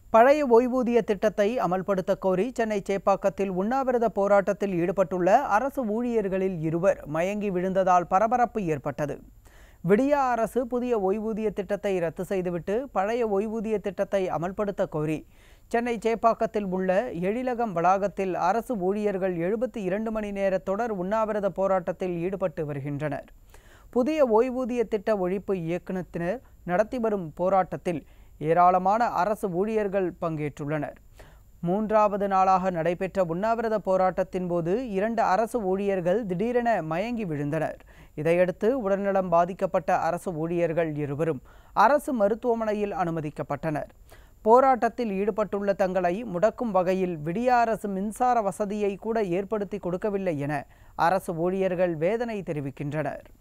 பழைய ஓய்வூதிய திட்டத்தை அமல்படுத்த கோரி சென்னை சேப்பாக்கத்தில் உண்ணாவிரத போராட்டத்தில் ஈடுபட்டுள்ள அரசு ஊழியர்களில் இருவர் மயங்கி விழுந்ததால் பரபரப்பு ஏற்பட்டது விடியா அரசு புதிய ஓய்வூதிய திட்டத்தை ரத்து செய்துவிட்டு பழைய ஓய்வூதிய திட்டத்தை அமல்படுத்த கோரி சென்னை சேப்பாக்கத்தில் உள்ள எழிலகம் வளாகத்தில் அரசு ஊழியர்கள் எழுபத்தி இரண்டு மணி நேர தொடர் உண்ணாவிரத போராட்டத்தில் ஈடுபட்டு வருகின்றனர் புதிய ஓய்வூதிய திட்ட ஒழிப்பு இயக்குனத்தினர் நடத்தி வரும் போராட்டத்தில் ஏராளமான அரசு ஊழியர்கள் பங்கேற்றுள்ளனர் மூன்றாவது நாளாக நடைபெற்ற உண்ணாவிரத போராட்டத்தின் போது இரண்டு அரசு ஊழியர்கள் திடீரென மயங்கி விழுந்தனர் இதையடுத்து உடல்நலம் பாதிக்கப்பட்ட அரசு ஊழியர்கள் இருவரும் அரசு மருத்துவமனையில் அனுமதிக்கப்பட்டனர் போராட்டத்தில் ஈடுபட்டுள்ள தங்களை முடக்கும் வகையில் விடிய அரசு மின்சார வசதியை கூட ஏற்படுத்தி கொடுக்கவில்லை என அரசு ஊழியர்கள் வேதனை தெரிவிக்கின்றனர்